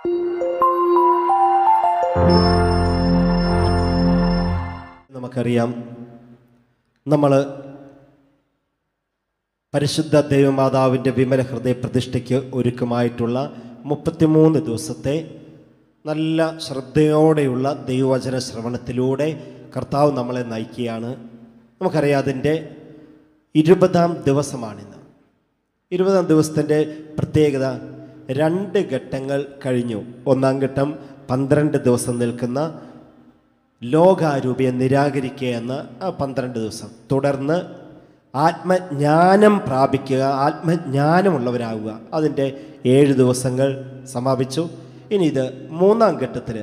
നമുക്കറിയാം നമ്മൾ പരിശുദ്ധ ദൈവമാതാവിൻ്റെ വിമല ഹൃദയ പ്രതിഷ്ഠയ്ക്ക് ഒരുക്കമായിട്ടുള്ള മുപ്പത്തിമൂന്ന് ദിവസത്തെ നല്ല ശ്രദ്ധയോടെയുള്ള ദൈവവചന ശ്രവണത്തിലൂടെ കർത്താവ് നമ്മളെ നയിക്കുകയാണ് നമുക്കറിയാം അതിൻ്റെ ഇരുപതാം ദിവസമാണിന്ന് ഇരുപതാം ദിവസത്തിൻ്റെ പ്രത്യേകത രണ്ട് ഘട്ടങ്ങൾ കഴിഞ്ഞു ഒന്നാം ഘട്ടം പന്ത്രണ്ട് ദിവസം നിൽക്കുന്ന ലോകാരൂപിയെ നിരാകരിക്കുക എന്ന ആ പന്ത്രണ്ട് ദിവസം തുടർന്ന് ആത്മജ്ഞാനം പ്രാപിക്കുക ആത്മജ്ഞാനമുള്ളവരാകുക അതിൻ്റെ ഏഴ് ദിവസങ്ങൾ സമാപിച്ചു ഇനി ഇത് മൂന്നാം ഘട്ടത്തിൽ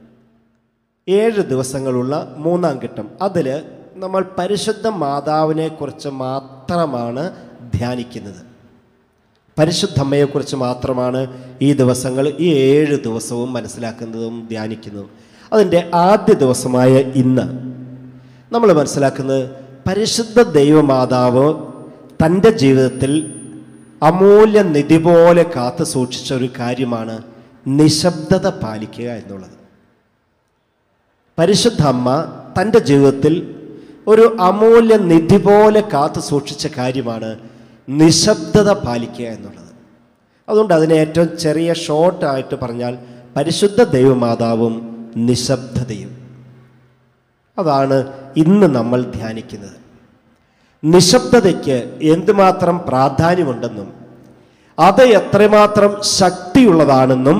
ഏഴ് ദിവസങ്ങളുള്ള മൂന്നാം ഘട്ടം അതിൽ നമ്മൾ പരിശുദ്ധ മാതാവിനെ കുറിച്ച് മാത്രമാണ് ധ്യാനിക്കുന്നത് പരിശുദ്ധമ്മയെക്കുറിച്ച് മാത്രമാണ് ഈ ദിവസങ്ങൾ ഈ ഏഴ് ദിവസവും മനസ്സിലാക്കുന്നതും ധ്യാനിക്കുന്നതും അതിൻ്റെ ആദ്യ ദിവസമായ ഇന്ന് നമ്മൾ മനസ്സിലാക്കുന്നത് പരിശുദ്ധ ദൈവമാതാവ് തൻ്റെ ജീവിതത്തിൽ അമൂല്യ നിധി പോലെ കാത്തു സൂക്ഷിച്ച ഒരു കാര്യമാണ് നിശബ്ദത പാലിക്കുക എന്നുള്ളത് പരിശുദ്ധ അമ്മ തൻ്റെ ജീവിതത്തിൽ ഒരു അമൂല്യ നിധി പോലെ കാത്തു സൂക്ഷിച്ച കാര്യമാണ് നിശബ്ദത പാലിക്കുക എന്നുള്ളത് അതുകൊണ്ട് അതിനെ ഏറ്റവും ചെറിയ ഷോർട്ടായിട്ട് പറഞ്ഞാൽ പരിശുദ്ധ ദൈവമാതാവും നിശബ്ദതയും അതാണ് ഇന്ന് നമ്മൾ ധ്യാനിക്കുന്നത് നിശബ്ദതയ്ക്ക് എന്തുമാത്രം പ്രാധാന്യമുണ്ടെന്നും അത് എത്രമാത്രം ശക്തിയുള്ളതാണെന്നും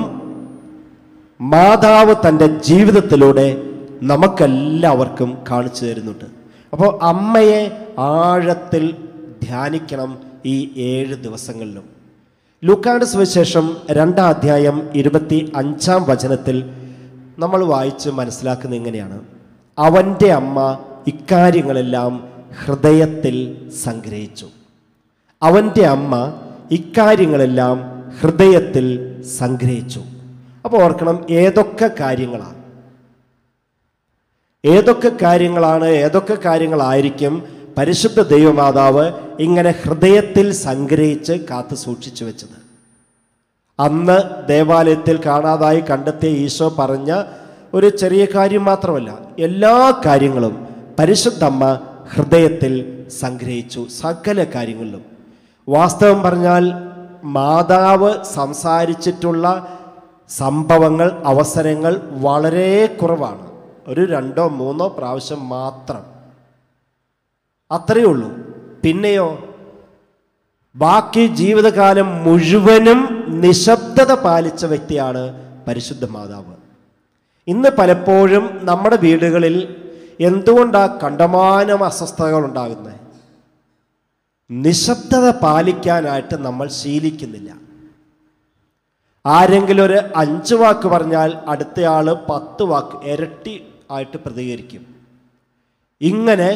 മാതാവ് തൻ്റെ ജീവിതത്തിലൂടെ നമുക്കെല്ലാവർക്കും കാണിച്ചു തരുന്നുണ്ട് അപ്പോൾ അമ്മയെ ആഴത്തിൽ ധ്യാനിക്കണം ഈ ഏഴ് ദിവസങ്ങളിലും ലൂക്കാട് സുവിശേഷം രണ്ടാം അധ്യായം ഇരുപത്തി അഞ്ചാം വചനത്തിൽ നമ്മൾ വായിച്ച് മനസ്സിലാക്കുന്നത് ഇങ്ങനെയാണ് അവൻ്റെ അമ്മ ഇക്കാര്യങ്ങളെല്ലാം ഹൃദയത്തിൽ സംഗ്രഹിച്ചു അവൻ്റെ അമ്മ ഇക്കാര്യങ്ങളെല്ലാം ഹൃദയത്തിൽ സംഗ്രഹിച്ചു അപ്പോൾ ഓർക്കണം ഏതൊക്കെ കാര്യങ്ങളാണ് ഏതൊക്കെ കാര്യങ്ങളാണ് ഏതൊക്കെ കാര്യങ്ങളായിരിക്കും പരിശുദ്ധ ദൈവമാതാവ് ഇങ്ങനെ ഹൃദയത്തിൽ സംഗ്രഹിച്ച് കാത്തു സൂക്ഷിച്ചു വെച്ചത് അന്ന് ദേവാലയത്തിൽ കാണാതായി കണ്ടെത്തിയ ഈശോ പറഞ്ഞ ഒരു ചെറിയ കാര്യം മാത്രമല്ല എല്ലാ കാര്യങ്ങളും പരിശുദ്ധമ്മ ഹൃദയത്തിൽ സംഗ്രഹിച്ചു സകല കാര്യങ്ങളിലും വാസ്തവം പറഞ്ഞാൽ മാതാവ് സംസാരിച്ചിട്ടുള്ള സംഭവങ്ങൾ അവസരങ്ങൾ വളരെ കുറവാണ് ഒരു രണ്ടോ മൂന്നോ പ്രാവശ്യം മാത്രം അത്രയേ ഉള്ളൂ പിന്നെയോ ബാക്കി ജീവിതകാലം മുഴുവനും നിശബ്ദത പാലിച്ച വ്യക്തിയാണ് പരിശുദ്ധ മാതാവ് ഇന്ന് പലപ്പോഴും നമ്മുടെ വീടുകളിൽ എന്തുകൊണ്ടാണ് കണ്ടമാനം അസ്വസ്ഥതകൾ ഉണ്ടാകുന്നത് നിശബ്ദത പാലിക്കാനായിട്ട് നമ്മൾ ശീലിക്കുന്നില്ല ആരെങ്കിലും ഒരു അഞ്ച് വാക്ക് പറഞ്ഞാൽ അടുത്തയാൾ പത്ത് വാക്ക് ഇരട്ടി ആയിട്ട് പ്രതികരിക്കും ഇങ്ങനെ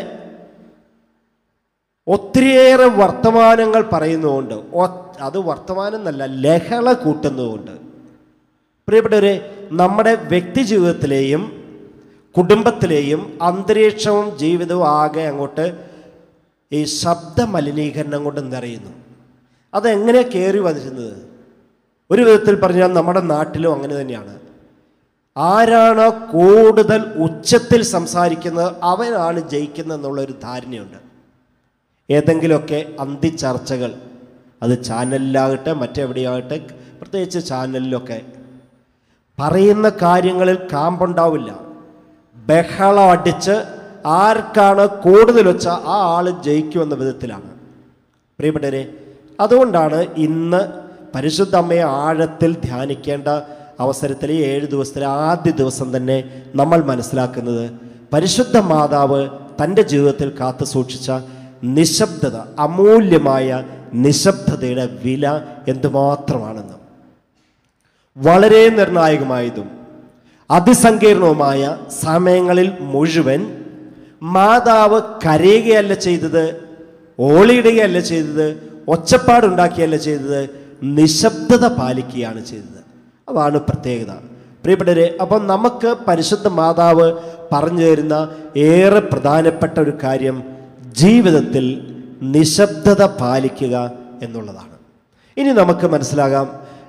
ഒത്തിരിയേറെ വർത്തമാനങ്ങൾ പറയുന്നതുകൊണ്ട് ഒ- അത് വർത്തമാനം എന്നല്ല ലഹള കൂട്ടുന്നതുകൊണ്ട് പ്രിയപ്പെട്ടവരെ നമ്മുടെ വ്യക്തി ജീവിതത്തിലെയും കുടുംബത്തിലെയും അന്തരീക്ഷവും ജീവിതവും ആകെ അങ്ങോട്ട് ഈ ശബ്ദ മലിനീകരണം കൊണ്ട് നിറയുന്നു അതെങ്ങനെ കയറി വന്നിരുന്നത് ഒരു വിധത്തിൽ പറഞ്ഞാൽ നമ്മുടെ നാട്ടിലും അങ്ങനെ തന്നെയാണ് ആരാണ് കൂടുതൽ ഉച്ചത്തിൽ സംസാരിക്കുന്നത് അവനാണ് ജയിക്കുന്നത് എന്നുള്ളൊരു ധാരണയുണ്ട് ഏതെങ്കിലുമൊക്കെ അന്തിച്ചർച്ചകൾ അത് ചാനലിലാകട്ടെ മറ്റെവിടെയാകട്ടെ പ്രത്യേകിച്ച് ചാനലിലൊക്കെ പറയുന്ന കാര്യങ്ങളിൽ കാമ്പുണ്ടാവില്ല ബഹളം അടിച്ച് ആർക്കാണ് കൂടുതൽ വെച്ച ആ ആൾ ജയിക്കുമെന്ന വിധത്തിലാണ് പ്രിയപ്പെട്ടവരെ അതുകൊണ്ടാണ് ഇന്ന് പരിശുദ്ധ അമ്മയെ ആഴത്തിൽ ധ്യാനിക്കേണ്ട അവസരത്തിൽ ഈ ഏഴ് ദിവസത്തിലെ ആദ്യ ദിവസം തന്നെ നമ്മൾ മനസ്സിലാക്കുന്നത് പരിശുദ്ധ മാതാവ് തൻ്റെ ജീവിതത്തിൽ കാത്തു സൂക്ഷിച്ച നിശബ്ദത അമൂല്യമായ നിശബ്ദതയുടെ വില എന്തുമാത്രമാണെന്ന് വളരെ നിർണായകമായതും അതിസങ്കീർണവുമായ സമയങ്ങളിൽ മുഴുവൻ മാതാവ് കരയുകയല്ല ചെയ്തത് ഓളിയിടുകയല്ല ചെയ്തത് ഒച്ചപ്പാടുണ്ടാക്കിയല്ല ചെയ്തത് നിശബ്ദത പാലിക്കുകയാണ് ചെയ്തത് അതാണ് പ്രത്യേകത പ്രിയപ്പെട്ടവരെ അപ്പം നമുക്ക് പരിശുദ്ധ മാതാവ് പറഞ്ഞു തരുന്ന ഏറെ പ്രധാനപ്പെട്ട ഒരു കാര്യം ജീവിതത്തിൽ നിശബ്ദത പാലിക്കുക എന്നുള്ളതാണ് ഇനി നമുക്ക് മനസ്സിലാകാം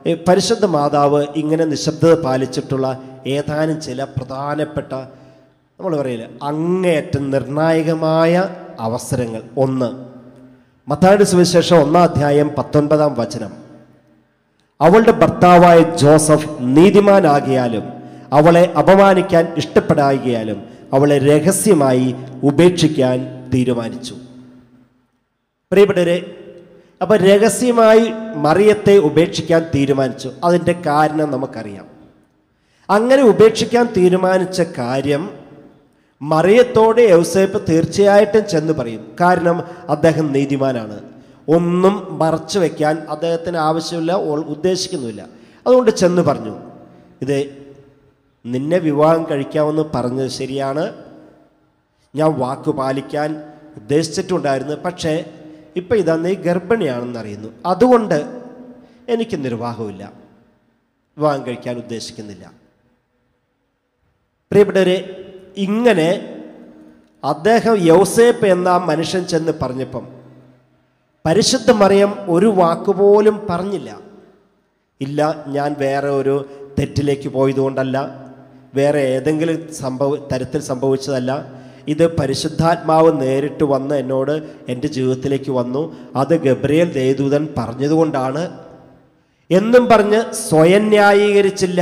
ഈ പരിശുദ്ധ മാതാവ് ഇങ്ങനെ നിശബ്ദത പാലിച്ചിട്ടുള്ള ഏതാനും ചില പ്രധാനപ്പെട്ട നമ്മൾ പറയില്ല അങ്ങേയറ്റം നിർണായകമായ അവസരങ്ങൾ ഒന്ന് മത്തായുടെ സുവിശേഷം ഒന്നാം അധ്യായം പത്തൊൻപതാം വചനം അവളുടെ ഭർത്താവായ ജോസഫ് നീതിമാനാകിയാലും അവളെ അപമാനിക്കാൻ ഇഷ്ടപ്പെടാകിയാലും അവളെ രഹസ്യമായി ഉപേക്ഷിക്കാൻ തീരുമാനിച്ചു പ്രിയപ്പെട്ടവരെ അപ്പോൾ രഹസ്യമായി മറിയത്തെ ഉപേക്ഷിക്കാൻ തീരുമാനിച്ചു അതിൻ്റെ കാരണം നമുക്കറിയാം അങ്ങനെ ഉപേക്ഷിക്കാൻ തീരുമാനിച്ച കാര്യം മറിയത്തോട് യൗസേപ്പ് തീർച്ചയായിട്ടും ചെന്ന് പറയും കാരണം അദ്ദേഹം നീതിമാനാണ് ഒന്നും മറച്ചു വയ്ക്കാൻ അദ്ദേഹത്തിന് ആവശ്യമില്ല ഓൾ- ഉദ്ദേശിക്കുന്നുമില്ല അതുകൊണ്ട് ചെന്ന് പറഞ്ഞു ഇത് നിന്നെ വിവാഹം കഴിക്കാമെന്ന് പറഞ്ഞത് ശരിയാണ് ഞാൻ വാക്ക് പാലിക്കാൻ ഉദ്ദേശിച്ചിട്ടുണ്ടായിരുന്നു പക്ഷേ ഇപ്പം ഇതാ നീ ഗർഭിണിയാണെന്ന് അറിയുന്നു അതുകൊണ്ട് എനിക്ക് നിർവാഹമില്ല വിവാഹം കഴിക്കാൻ ഉദ്ദേശിക്കുന്നില്ല പ്രിയപ്പെട്ടവരെ ഇങ്ങനെ അദ്ദേഹം യൗസേപ്പ് എന്ന ആ മനുഷ്യൻ ചെന്ന് പറഞ്ഞപ്പം പരിശുദ്ധ മറിയം ഒരു വാക്കുപോലും പറഞ്ഞില്ല ഇല്ല ഞാൻ വേറെ ഒരു തെറ്റിലേക്ക് പോയതുകൊണ്ടല്ല വേറെ ഏതെങ്കിലും സംഭവ തരത്തിൽ സംഭവിച്ചതല്ല ഇത് പരിശുദ്ധാത്മാവ് നേരിട്ട് വന്ന് എന്നോട് എൻ്റെ ജീവിതത്തിലേക്ക് വന്നു അത് ഗബ്രിയേൽ ദേദൂതൻ പറഞ്ഞതുകൊണ്ടാണ് എന്നും പറഞ്ഞ് സ്വയം ന്യായീകരിച്ചില്ല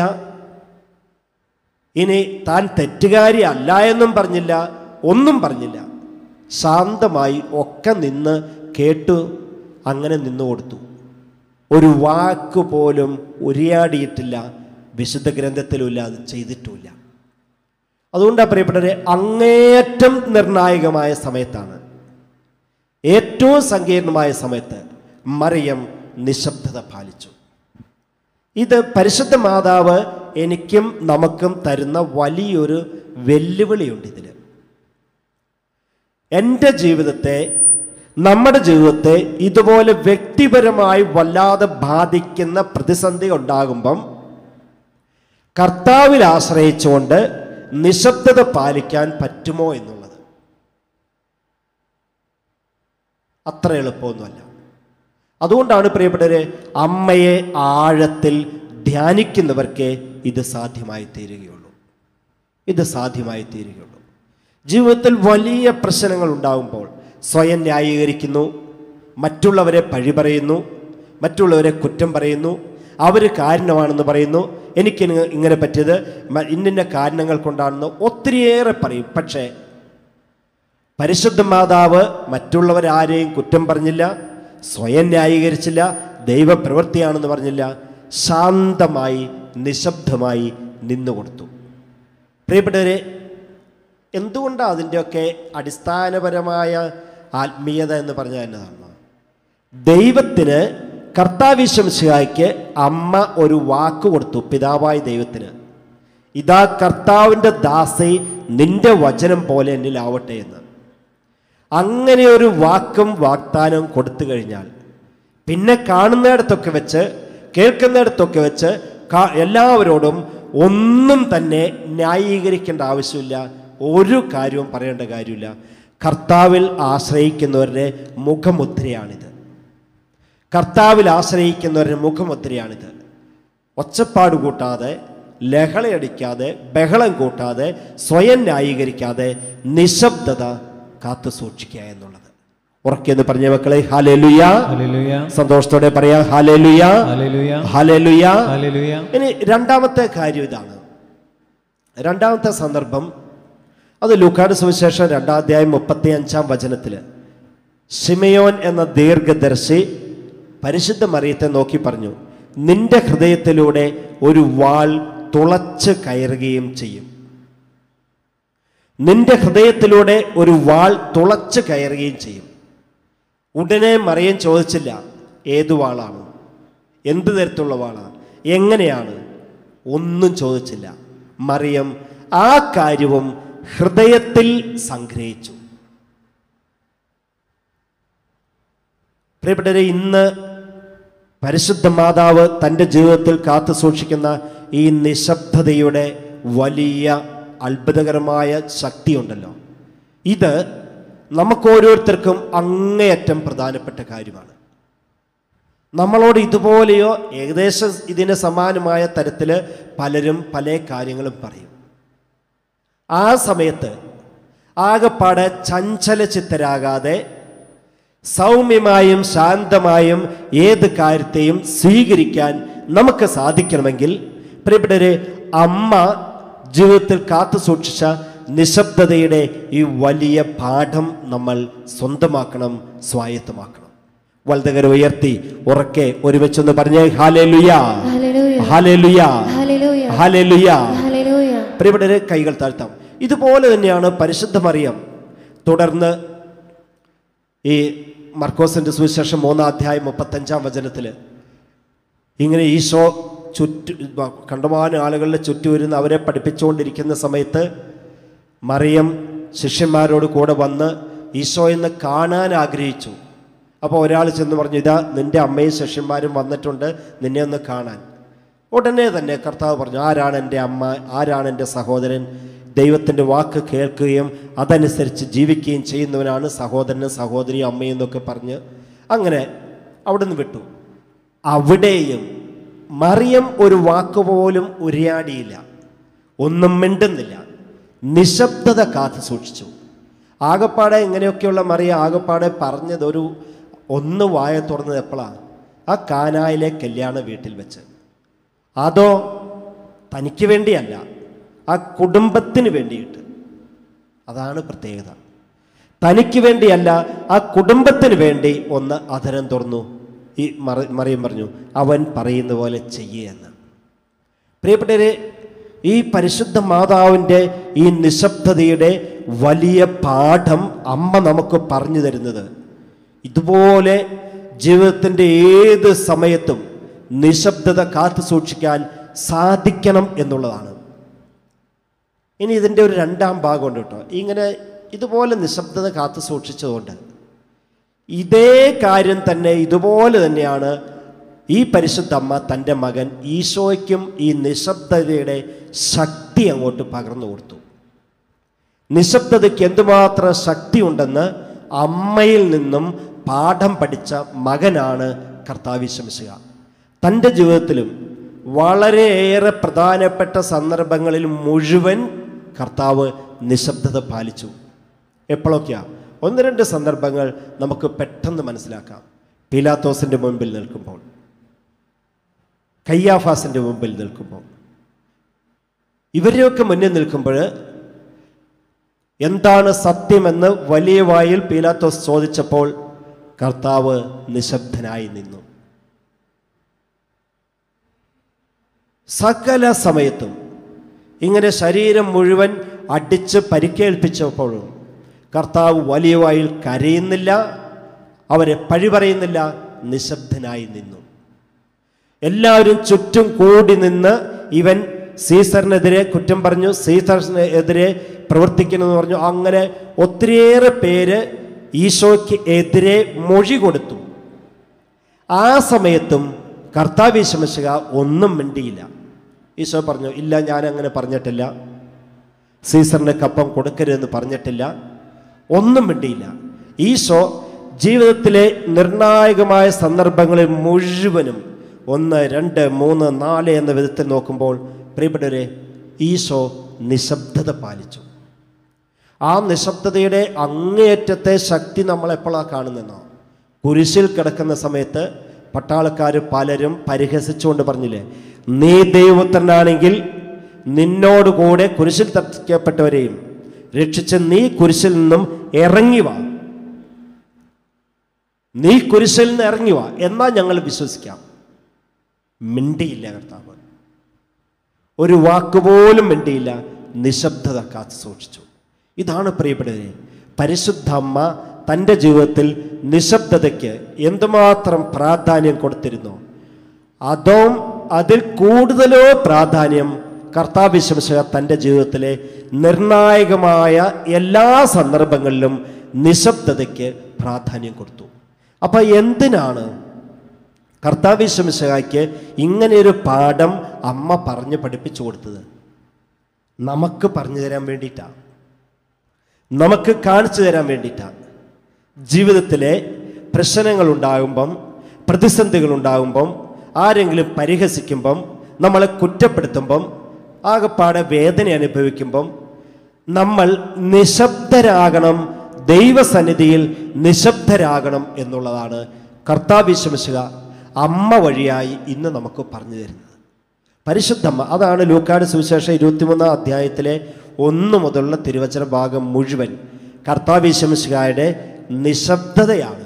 ഇനി താൻ തെറ്റുകാരി അല്ല എന്നും പറഞ്ഞില്ല ഒന്നും പറഞ്ഞില്ല ശാന്തമായി ഒക്കെ നിന്ന് കേട്ടു അങ്ങനെ നിന്നു കൊടുത്തു ഒരു വാക്ക് പോലും ഉരിയാടിയിട്ടില്ല വിശുദ്ധ ഗ്രന്ഥത്തിലുമില്ല അത് ചെയ്തിട്ടുമില്ല അതുകൊണ്ടാണ് പ്രിയപ്പെട്ടവരെ അങ്ങേയറ്റം നിർണായകമായ സമയത്താണ് ഏറ്റവും സങ്കീർണമായ സമയത്ത് മറിയം നിശബ്ദത പാലിച്ചു ഇത് പരിശുദ്ധ മാതാവ് എനിക്കും നമുക്കും തരുന്ന വലിയൊരു വെല്ലുവിളിയുണ്ട് ഇതിൽ എൻ്റെ ജീവിതത്തെ നമ്മുടെ ജീവിതത്തെ ഇതുപോലെ വ്യക്തിപരമായി വല്ലാതെ ബാധിക്കുന്ന പ്രതിസന്ധി ഉണ്ടാകുമ്പം കർത്താവിൽ ആശ്രയിച്ചുകൊണ്ട് നിശബ്ദത പാലിക്കാൻ പറ്റുമോ എന്നുള്ളത് അത്ര എളുപ്പമൊന്നുമല്ല അതുകൊണ്ടാണ് പ്രിയപ്പെട്ടവരെ അമ്മയെ ആഴത്തിൽ ധ്യാനിക്കുന്നവർക്ക് ഇത് സാധ്യമായി തീരുകയുള്ളൂ ഇത് സാധ്യമായി തീരുകയുള്ളൂ ജീവിതത്തിൽ വലിയ പ്രശ്നങ്ങൾ ഉണ്ടാകുമ്പോൾ സ്വയം ന്യായീകരിക്കുന്നു മറ്റുള്ളവരെ പഴി പറയുന്നു മറ്റുള്ളവരെ കുറ്റം പറയുന്നു അവർ കാരണമാണെന്ന് പറയുന്നു എനിക്ക് ഇങ്ങനെ പറ്റിയത് മ- ഇന്നിന്ന കാരണങ്ങൾ കൊണ്ടാണെന്ന് ഒത്തിരിയേറെ പറയും പക്ഷേ പരിശുദ്ധ മാതാവ് മറ്റുള്ളവരാരെയും കുറ്റം പറഞ്ഞില്ല സ്വയം ന്യായീകരിച്ചില്ല ദൈവപ്രവൃത്തിയാണെന്ന് പറഞ്ഞില്ല ശാന്തമായി നിശബ്ദമായി നിന്നുകൊടുത്തു പ്രിയപ്പെട്ടവരെ എന്തുകൊണ്ടാണ് അതിൻ്റെയൊക്കെ അടിസ്ഥാനപരമായ ആത്മീയത എന്ന് പറഞ്ഞാൽ എന്നതാണ് ദൈവത്തിന് കർത്താവിശ്വംശിഹായ്ക്ക് അമ്മ ഒരു വാക്ക് കൊടുത്തു പിതാവായ ദൈവത്തിന് ഇതാ കർത്താവിൻ്റെ ദാസി നിന്റെ വചനം പോലെ എന്നിലാവട്ടെ എന്ന് അങ്ങനെ ഒരു വാക്കും വാഗ്ദാനവും കൊടുത്തു കഴിഞ്ഞാൽ പിന്നെ കാണുന്നിടത്തൊക്കെ വെച്ച് കേൾക്കുന്നിടത്തൊക്കെ വെച്ച് കാ- എല്ലാവരോടും ഒന്നും തന്നെ ന്യായീകരിക്കേണ്ട ആവശ്യമില്ല ഒരു കാര്യവും പറയേണ്ട കാര്യമില്ല കർത്താവിൽ ആശ്രയിക്കുന്നവരുടെ മുഖമുദ്രയാണിത് കർത്താവിൽ ആശ്രയിക്കുന്നവരുടെ മുഖമുദ്രയാണിത് ഒച്ചപ്പാട് കൂട്ടാതെ ലഹളയടിക്കാതെ ബഹളം കൂട്ടാതെ സ്വയം ന്യായീകരിക്കാതെ നിശബ്ദത കാത്തു സൂക്ഷിക്കുക എന്നുള്ളത് ഉറക്കെന്ന് പറഞ്ഞ മക്കളെ ഹാലേലുയ ഹല്ലേലൂയ സന്തോഷത്തോടെ പറയാം ഹാലേലുയ ഹല്ലേലൂയ ഹാലേലുയ ഹല്ലേലൂയ ഇനി രണ്ടാമത്തെ കാര്യം ഇതാണ് രണ്ടാമത്തെ സന്ദർഭം അത് ലൂക്കാട് സുവിശേഷം രണ്ടാം അധ്യായം മുപ്പത്തി അഞ്ചാം വചനത്തിൽ ഷിമയോൻ എന്ന ദീർഘദർശി പരിശുദ്ധ മറിയത്തെ നോക്കി പറഞ്ഞു നിന്റെ ഹൃദയത്തിലൂടെ ഒരു വാൾ തുളച്ച് കയറുകയും ചെയ്യും നിന്റെ ഹൃദയത്തിലൂടെ ഒരു വാൾ തുളച്ച് കയറുകയും ചെയ്യും ഉടനെ മറിയം ചോദിച്ചില്ല ഏതു വാളാണ് എന്ത് തരത്തിലുള്ള വാളാണ് എങ്ങനെയാണ് ഒന്നും ചോദിച്ചില്ല മറിയം ആ കാര്യവും ഹൃദയത്തിൽ സംഗ്രഹിച്ചു പ്രിയപ്പെട്ടവരെ ഇന്ന് പരിശുദ്ധ മാതാവ് തൻ്റെ ജീവിതത്തിൽ കാത്തു സൂക്ഷിക്കുന്ന ഈ നിശബ്ദതയുടെ വലിയ അത്ഭുതകരമായ ശക്തിയുണ്ടല്ലോ ഇത് നമുക്ക് ഓരോരുത്തർക്കും അങ്ങേയറ്റം പ്രധാനപ്പെട്ട കാര്യമാണ് നമ്മളോട് ഇതുപോലെയോ ഏകദേശം ഇതിന് സമാനമായ തരത്തിൽ പലരും പല കാര്യങ്ങളും പറയും ആ സമയത്ത് ആകപ്പാടെ ചഞ്ചലചിത്തരാകാതെ സൗമ്യമായും ശാന്തമായും ഏത് കാര്യത്തെയും സ്വീകരിക്കാൻ നമുക്ക് സാധിക്കണമെങ്കിൽ പ്രിയപ്പെട്ടവരെ അമ്മ ജീവിതത്തിൽ കാത്തു സൂക്ഷിച്ച നിശബ്ദതയുടെ ഈ വലിയ പാഠം നമ്മൾ സ്വന്തമാക്കണം സ്വായത്തമാക്കണം വലുതകര ഉയർത്തി ഉറക്കെ ഒരുമിച്ചൊന്ന് പറഞ്ഞേ ഹാലേ ലുയാ ഹല്ലേലൂയ ഹാലേ ലുയാ ഹല്ലേലൂയ ഹാലേ ലുയാ ഹല്ലേലൂയ പ്രിയപ്പെട്ടവരെ കൈകൾ താഴ്ത്താം ഇതുപോലെ തന്നെയാണ് പരിശുദ്ധ മറിയം തുടർന്ന് ഈ മർക്കോസിന്റെ സുവിശേഷം മൂന്നാം അധ്യായം മുപ്പത്തഞ്ചാം വചനത്തിൽ ഇങ്ങനെ ഈശോ ചുറ്റു കണ്ടമാനം ആളുകളുടെ ചുറ്റും ഇരുന്ന് അവരെ പഠിപ്പിച്ചുകൊണ്ടിരിക്കുന്ന സമയത്ത് മറിയം ശിഷ്യന്മാരോട് കൂടെ വന്ന് ഈശോയെന്ന് കാണാൻ ആഗ്രഹിച്ചു അപ്പോൾ ഒരാൾ ചെന്ന് പറഞ്ഞു ഇതാ നിന്റെ അമ്മയും ശിഷ്യന്മാരും വന്നിട്ടുണ്ട് നിന്നെ ഒന്ന് കാണാൻ ഉടനെ തന്നെ കർത്താവ് പറഞ്ഞു ആരാണ് എൻ്റെ അമ്മ ആരാണ് എൻ്റെ സഹോദരൻ ദൈവത്തിൻ്റെ വാക്ക് കേൾക്കുകയും അതനുസരിച്ച് ജീവിക്കുകയും ചെയ്യുന്നവനാണ് സഹോദരനും സഹോദരിയും അമ്മയും എന്നൊക്കെ പറഞ്ഞ് അങ്ങനെ അവിടെ നിന്ന് വിട്ടു അവിടെയും മറിയം ഒരു വാക്ക് പോലും ഉരിയാടിയില്ല ഒന്നും മിണ്ടുന്നില്ല നിശബ്ദത കാത്തു സൂക്ഷിച്ചു ആകപ്പാടെ ഇങ്ങനെയൊക്കെയുള്ള മറിയ ആകപ്പാടെ പറഞ്ഞത് ഒരു ഒന്ന് വായ തുറന്നത് എപ്പോഴാണ് ആ കാനായിലെ കല്യാണ വീട്ടിൽ വെച്ച് അതോ തനിക്ക് വേണ്ടിയല്ല ആ കുടുംബത്തിന് വേണ്ടിയിട്ട് അതാണ് പ്രത്യേകത തനിക്ക് വേണ്ടിയല്ല ആ കുടുംബത്തിന് വേണ്ടി ഒന്ന് അധരം തുറന്നു ഈ മറ മറിയം പറഞ്ഞു അവൻ പറയുന്ന പോലെ ചെയ്യുകയെന്ന് പ്രിയപ്പെട്ടവരെ ഈ പരിശുദ്ധ മാതാവിൻ്റെ ഈ നിശബ്ദതയുടെ വലിയ പാഠം അമ്മ നമുക്ക് പറഞ്ഞു തരുന്നത് ഇതുപോലെ ജീവിതത്തിൻ്റെ ഏത് സമയത്തും നിശബ്ദത കാത്തു സൂക്ഷിക്കാൻ സാധിക്കണം എന്നുള്ളതാണ് ഇനി ഇതിൻ്റെ ഒരു രണ്ടാം ഭാഗമുണ്ട് കേട്ടോ ഇങ്ങനെ ഇതുപോലെ നിശബ്ദത കാത്തു സൂക്ഷിച്ചതുകൊണ്ട് ഇതേ കാര്യം തന്നെ ഇതുപോലെ തന്നെയാണ് ഈ പരിശുദ്ധ അമ്മ തൻ്റെ മകൻ ഈശോയ്ക്കും ഈ നിശബ്ദതയുടെ ശക്തി അങ്ങോട്ട് പകർന്നു കൊടുത്തു നിശബ്ദതയ്ക്ക് എന്തുമാത്രം ശക്തിയുണ്ടെന്ന് അമ്മയിൽ നിന്നും പാഠം പഠിച്ച മകനാണ് കർത്താവ് ശംസുക തൻ്റെ ജീവിതത്തിലും വളരെയേറെ പ്രധാനപ്പെട്ട സന്ദർഭങ്ങളിൽ മുഴുവൻ കർത്താവ് നിശബ്ദത പാലിച്ചു എപ്പോഴൊക്കെയാ ഒന്ന് രണ്ട് സന്ദർഭങ്ങൾ നമുക്ക് പെട്ടെന്ന് മനസ്സിലാക്കാം പീലാത്തോസിൻ്റെ മുമ്പിൽ നിൽക്കുമ്പോൾ കയ്യാഫാസിൻ്റെ മുമ്പിൽ നിൽക്കുമ്പോൾ ഇവരെയൊക്കെ മുന്നിൽ നിൽക്കുമ്പോൾ എന്താണ് സത്യമെന്ന് വലിയ വായിൽ പീലാത്തോസ് ചോദിച്ചപ്പോൾ കർത്താവ് നിശബ്ദനായി നിന്നു സകല സമയത്തും ഇങ്ങനെ ശരീരം മുഴുവൻ അടിച്ച് പരിക്കേൽപ്പിച്ചപ്പോഴും കർത്താവ് വലിയ വായിൽ കരയുന്നില്ല അവരെ പഴി പറയുന്നില്ല നിശബ്ദനായി നിന്നു എല്ലാവരും ചുറ്റും കൂടി നിന്ന് ഇവൻ സീസറിനെതിരെ കുറ്റം പറഞ്ഞു സീസറിനെതിരെ പ്രവർത്തിക്കുന്നു പറഞ്ഞു അങ്ങനെ ഒത്തിരിയേറെ പേര് ഈശോയ്ക്ക് എതിരെ മൊഴി കൊടുത്തു ആ സമയത്തും കർത്താവ് ശമശക ഒന്നും മിണ്ടിയില്ല ഈശോ പറഞ്ഞു ഇല്ല ഞാൻ അങ്ങനെ പറഞ്ഞിട്ടില്ല സീസറിന് കപ്പം കൊടുക്കരുതെന്ന് പറഞ്ഞിട്ടില്ല ഒന്നും മിണ്ടിയില്ല ഈശോ ജീവിതത്തിലെ നിർണായകമായ സന്ദർഭങ്ങളിൽ മുഴുവനും ഒന്ന് രണ്ട് മൂന്ന് നാല് എന്ന വിധത്തിൽ നോക്കുമ്പോൾ പ്രിയപ്പെട്ടവരെ ഈശോ നിശബ്ദത പാലിച്ചു ആ നിശബ്ദതയുടെ അങ്ങേയറ്റത്തെ ശക്തി നമ്മൾ എപ്പോഴാണ് കാണുന്നതെന്നോ കുരിശിൽ കിടക്കുന്ന സമയത്ത് പട്ടാളക്കാർ പലരും പരിഹസിച്ചുകൊണ്ട് പറഞ്ഞില്ലേ നീ ദൈവപുത്രനാണെങ്കിൽ നിന്നോട് കൂടെ കുരിശിൽ തട്ടിക്കപ്പെട്ടവരെയും രക്ഷിച്ച് നീ കുരിശിൽ നിന്നും ഇറങ്ങി വാ നീ കുരിശിൽ നിന്ന് ഇറങ്ങി വാ എന്നാൽ ഞങ്ങൾ വിശ്വസിക്കാം മിണ്ടിയില്ല കർത്താവ് ഒരു വാക്കുപോലും മിണ്ടിയില്ല നിശബ്ദത കാത്തു സൂക്ഷിച്ചു ഇതാണ് പ്രിയപ്പെട്ടവരെ പരിശുദ്ധ അമ്മ തൻ്റെ ജീവിതത്തിൽ നിശബ്ദതയ്ക്ക് എന്തുമാത്രം പ്രാധാന്യം കൊടുത്തിരുന്നു അതോ അതിൽ കൂടുതലോ പ്രാധാന്യം കർത്താവിശംസ തൻ്റെ ജീവിതത്തിലെ നിർണായകമായ എല്ലാ സന്ദർഭങ്ങളിലും നിശബ്ദതയ്ക്ക് പ്രാധാന്യം കൊടുത്തു അപ്പം എന്തിനാണ് കർത്താവിശംസയ്ക്ക് ഇങ്ങനെയൊരു പാഠം അമ്മ പറഞ്ഞ് പഠിപ്പിച്ചു കൊടുത്തത് നമുക്ക് പറഞ്ഞു തരാൻ വേണ്ടിയിട്ടാണ് നമുക്ക് കാണിച്ചു തരാൻ വേണ്ടിയിട്ടാണ് ജീവിതത്തിലെ പ്രശ്നങ്ങൾ ഉണ്ടാകുമ്പം പ്രതിസന്ധികൾ ഉണ്ടാകുമ്പം ആരെങ്കിലും പരിഹസിക്കുമ്പം നമ്മളെ കുറ്റപ്പെടുത്തുമ്പം ആകപ്പാടെ വേദന അനുഭവിക്കുമ്പം നമ്മൾ നിശബ്ദരാകണം ദൈവസന്നിധിയിൽ നിശബ്ദരാകണം എന്നുള്ളതാണ് കർത്താവിശ്വമിശുക അമ്മ വഴിയായി ഇന്ന് നമുക്ക് പറഞ്ഞു തരുന്നത് പരിശുദ്ധമ്മ അതാണ് ലൂക്കാട് സുവിശേഷം ഇരുപത്തിമൂന്നാം അധ്യായത്തിലെ ഒന്ന് മുതലുള്ള തിരുവചന ഭാഗം മുഴുവൻ കർത്താവിശ്വമിശുകായുടെ നിശബ്ദതയാണ്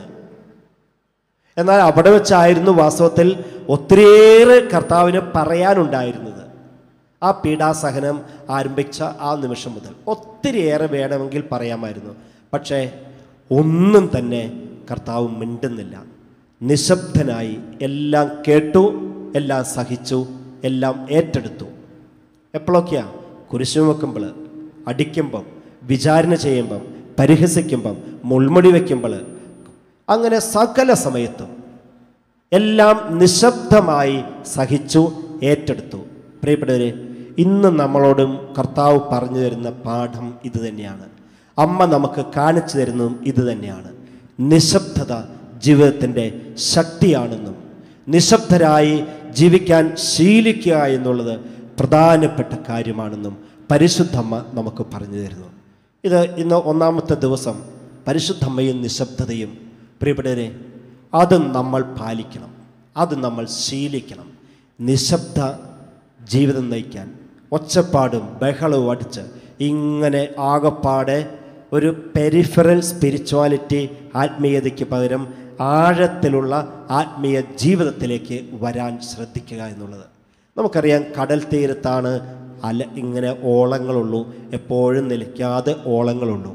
എന്നാൽ അവിടെ വെച്ചായിരുന്നു വാസ്തവത്തിൽ ഒത്തിരിയേറെ കർത്താവിന് പറയാനുണ്ടായിരുന്നത് ആ പീഡാസഹനം ആരംഭിച്ച ആ നിമിഷം മുതൽ ഒത്തിരിയേറെ വേണമെങ്കിൽ പറയാമായിരുന്നു പക്ഷേ ഒന്നും തന്നെ കർത്താവ് മിണ്ടുന്നില്ല നിശബ്ദനായി എല്ലാം കേട്ടു എല്ലാം സഹിച്ചു എല്ലാം ഏറ്റെടുത്തു എപ്പോഴൊക്കെയാ കുരിശു വെക്കുമ്പോൾ അടിക്കുമ്പം വിചാരണ ചെയ്യുമ്പം പരിഹസിക്കുമ്പം മുൾമുടി വയ്ക്കുമ്പോൾ അങ്ങനെ സകല സമയത്തും എല്ലാം നിശബ്ദമായി സഹിച്ചു ഏറ്റെടുത്തു പ്രിയപ്പെട്ടവരെ ഇന്ന് നമ്മളോടും കർത്താവ് പറഞ്ഞു തരുന്ന പാഠം ഇത് തന്നെയാണ് അമ്മ നമുക്ക് കാണിച്ചു തരുന്നതും ഇത് തന്നെയാണ് നിശബ്ദത ജീവിതത്തിൻ്റെ ശക്തിയാണെന്നും നിശബ്ദരായി ജീവിക്കാൻ ശീലിക്കുക എന്നുള്ളത് പ്രധാനപ്പെട്ട കാര്യമാണെന്നും പരിശുദ്ധമ്മ നമുക്ക് പറഞ്ഞു തരുന്നു ഇത് ഇന്ന് ഒന്നാമത്തെ ദിവസം പരിശുദ്ധമ്മയും നിശബ്ദതയും പ്രിയപ്പെട്ടവരെ അത് നമ്മൾ പാലിക്കണം അത് നമ്മൾ ശീലിക്കണം നിശബ്ദ ജീവിതം നയിക്കാൻ ഒച്ചപ്പാടും ബഹളവും അടിച്ച് ഇങ്ങനെ ആകപ്പാടെ ഒരു പെരിഫറൽ സ്പിരിച്വാലിറ്റി ആത്മീയതയ്ക്ക് പകരം ആഴത്തിലുള്ള ആത്മീയ ജീവിതത്തിലേക്ക് വരാൻ ശ്രദ്ധിക്കുക എന്നുള്ളത് നമുക്കറിയാം കടൽ തീരത്താണ് അല ഇങ്ങനെ ഓളങ്ങളുള്ളൂ എപ്പോഴും നിലയ്ക്കാതെ ഓളങ്ങളുള്ളൂ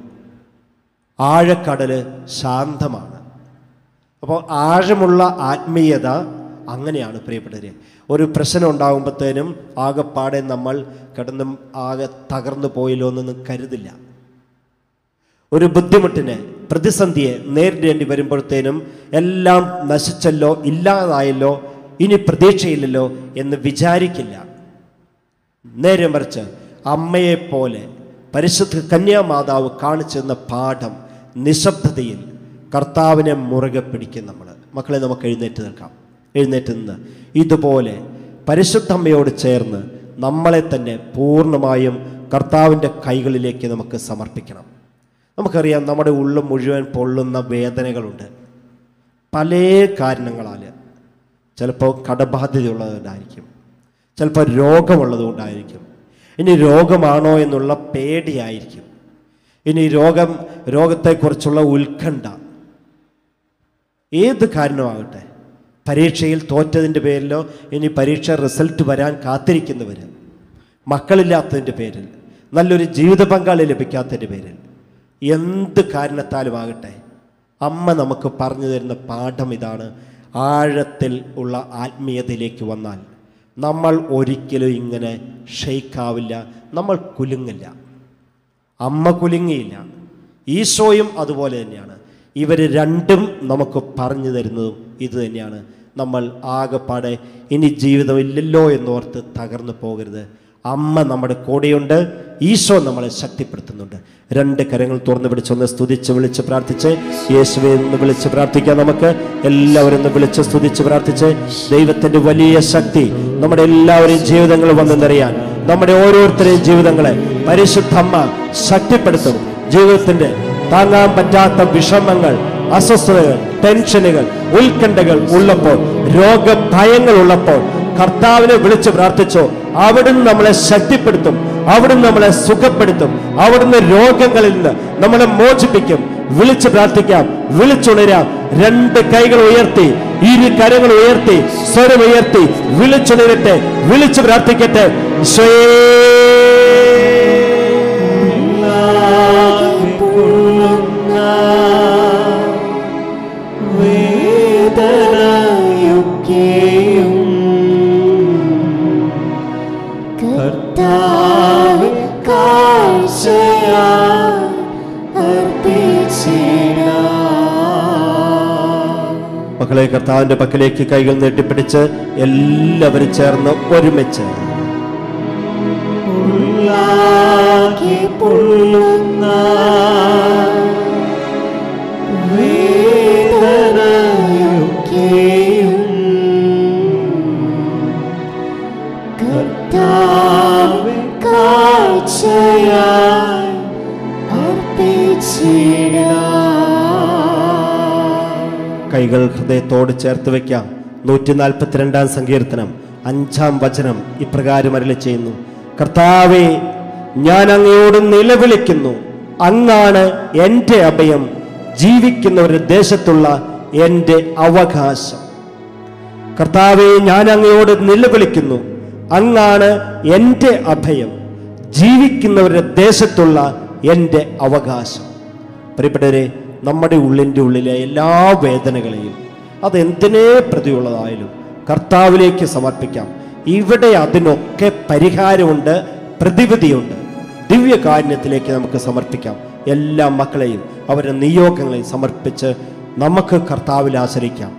ആഴക്കടൽ ശാന്തമാണ് അപ്പോൾ ആഴമുള്ള ആത്മീയത അങ്ങനെയാണ് പ്രിയപ്പെട്ടവരെ ഒരു പ്രശ്നം ഉണ്ടാകുമ്പോഴത്തേനും ആകെപ്പാടെ നമ്മൾ കിടന്നും ആകെ തകർന്നു പോയല്ലോ എന്നൊന്നും കരുതില്ല ഒരു ബുദ്ധിമുട്ടിനെ പ്രതിസന്ധിയെ നേരിടേണ്ടി വരുമ്പോഴത്തേനും എല്ലാം നശിച്ചല്ലോ ഇല്ലാതായല്ലോ ഇനി പ്രതീക്ഷയില്ലല്ലോ എന്ന് വിചാരിക്കില്ല നേരെ മറിച്ച് അമ്മയെപ്പോലെ പരിശുദ്ധ കന്യാമാതാവ് കാണിച്ചെന്ന പാഠം നിശബ്ദതയിൽ കർത്താവിനെ മുറുകെ പിടിക്കും നമ്മൾ മക്കളെ നമുക്ക് എഴുന്നേറ്റ് നിൽക്കാം എഴുന്നേറ്റ് നിന്ന് ഇതുപോലെ പരിശുദ്ധമ്മയോട് ചേർന്ന് നമ്മളെ തന്നെ പൂർണ്ണമായും കർത്താവിൻ്റെ കൈകളിലേക്ക് നമുക്ക് സമർപ്പിക്കണം നമുക്കറിയാം നമ്മുടെ ഉള്ളിൽ മുഴുവൻ പൊള്ളുന്ന വേദനകളുണ്ട് പല കാരണങ്ങളാൽ ചിലപ്പോൾ കടബാധ്യതയുള്ളതുകൊണ്ടായിരിക്കും ചിലപ്പോൾ രോഗമുള്ളതുകൊണ്ടായിരിക്കും ഇനി രോഗമാണോ എന്നുള്ള പേടിയായിരിക്കും ഇനി രോഗം രോഗത്തെക്കുറിച്ചുള്ള ഉത്കണ്ഠ ഏത് കാരണമാകട്ടെ പരീക്ഷയിൽ തോറ്റതിൻ്റെ പേരിലോ ഇനി പരീക്ഷ റിസൾട്ട് വരാൻ കാത്തിരിക്കുന്നവർ മക്കളില്ലാത്തതിൻ്റെ പേരിൽ നല്ലൊരു ജീവിത പങ്കാളി ലഭിക്കാത്തതിൻ്റെ പേരിൽ എന്ത് കാരണത്താലും ആകട്ടെ അമ്മ നമുക്ക് പറഞ്ഞു തരുന്ന പാഠം ഇതാണ് ആഴത്തിൽ ഉള്ള ആത്മീയതയിലേക്ക് വന്നാൽ നമ്മൾ ഒരിക്കലും ഇങ്ങനെ ഷെയ്ക്കാവില്ല നമ്മൾ കുലുങ്ങില്ല അമ്മ കുലുങ്ങിയില്ല ഈശോയും അതുപോലെ തന്നെയാണ് ഇവർ രണ്ടും നമുക്ക് പറഞ്ഞു തരുന്നതും ഇത് തന്നെയാണ് നമ്മൾ ആകെപ്പാടെ ഇനി ജീവിതമില്ലല്ലോ എന്നോർത്ത് തകർന്നു പോകരുത് അമ്മ നമ്മുടെ കൂടെയുണ്ട് ഈശോ നമ്മളെ ശക്തിപ്പെടുത്തുന്നുണ്ട് രണ്ട് കരങ്ങൾ തുറന്ന് പിടിച്ചൊന്ന് സ്തുതിച്ച് വിളിച്ച് പ്രാർത്ഥിച്ച് യേശുവെ എന്ന് വിളിച്ച് പ്രാർത്ഥിക്കാം നമുക്ക് എല്ലാവരും ഒന്ന് വിളിച്ച് സ്തുതിച്ച് പ്രാർത്ഥിച്ച് ദൈവത്തിന്റെ വലിയ ശക്തി നമ്മുടെ എല്ലാവരെയും ജീവിതങ്ങൾ വന്ന് നിറയാൻ നമ്മുടെ ഓരോരുത്തരെയും ജീവിതങ്ങളെ പരിശുദ്ധമ്മ ശക്തിപ്പെടുത്തും ജീവിതത്തിന്റെ താങ്ങാൻ പറ്റാത്ത വിഷമങ്ങൾ അസ്വസ്ഥതകൾ ടെൻഷനുകൾ ഉത്കണ്ഠകൾ ഉള്ളപ്പോൾ രോഗഭയങ്ങൾ ഉള്ളപ്പോൾ കർത്താവിനെ വിളിച്ച് പ്രാർത്ഥിച്ചോ അവിടുന്ന് നമ്മളെ ശക്തിപ്പെടുത്തും അവിടുന്ന് നമ്മളെ സുഖപ്പെടുത്തും അവിടുന്ന് രോഗങ്ങളിൽ നിന്ന് നമ്മളെ മോചിപ്പിക്കും വിളിച്ച് പ്രാർത്ഥിക്കാം വിളിച്ചുണരാം രണ്ട് കൈകൾ ഉയർത്തി ഇരു കരങ്ങൾ ഉയർത്തി സ്വരം ഉയർത്തി വിളിച്ചുണരട്ടെ വിളിച്ച് പ്രാർത്ഥിക്കട്ടെ വേദനയൊക്കെയും കർത്താവ് കാഴ്ചയാ അർപ്പിച്ചിടാം മക്കളെ കർത്താവിന്റെ പക്കലേക്ക് കൈകൾ നീട്ടിപ്പിടിച്ച് എല്ലാവരും ചേർന്ന് ഒരുമിച്ച് ഉള്ളാകെ പൊള്ളുന്ന വേദനയൊക്കെയും കർത്താവേ കാഴ്ചയായി അർപ്പിച്ചിടാം കൈകൾ ഹൃദയത്തോട് ചേർത്ത് വയ്ക്കാം നൂറ്റി നാൽപ്പത്തിരണ്ടാം സങ്കീർത്തനം അഞ്ചാം വചനം ഇപ്രകാരം അരളി ചെയ്യുന്നു കർത്താവെ ഞാൻ അങ്ങയോട് നിലവിളിക്കുന്നു അങ്ങാണ് എൻ്റെ അഭയം ജീവിക്കുന്നവരുടെ ദേശത്തുള്ള എൻ്റെ അവകാശം കർത്താവെ ഞാൻ അങ്ങയോട് നിലവിളിക്കുന്നു അങ്ങാണ് എൻ്റെ അഭയം ജീവിക്കുന്നവരുടെ ദേശത്തുള്ള എൻ്റെ അവകാശം പ്രിയപ്പെട്ടവരെ നമ്മുടെ ഉള്ളിൻ്റെ ഉള്ളിലെ എല്ലാ വേദനകളെയും അതെന്തിനേ പ്രതിയുള്ളതായാലും കർത്താവിലേക്ക് സമർപ്പിക്കാം ഇവിടെ അതിനൊക്കെ പരിഹാരമുണ്ട് പ്രതിവിധിയുണ്ട് ദിവ്യകാരുണ്യത്തിലേക്ക് നമുക്ക് സമർപ്പിക്കാം എല്ലാ മക്കളെയും അവരുടെ നിയോഗങ്ങളെയും സമർപ്പിച്ച് നമുക്ക് കർത്താവിൽ ആശ്രയിക്കാം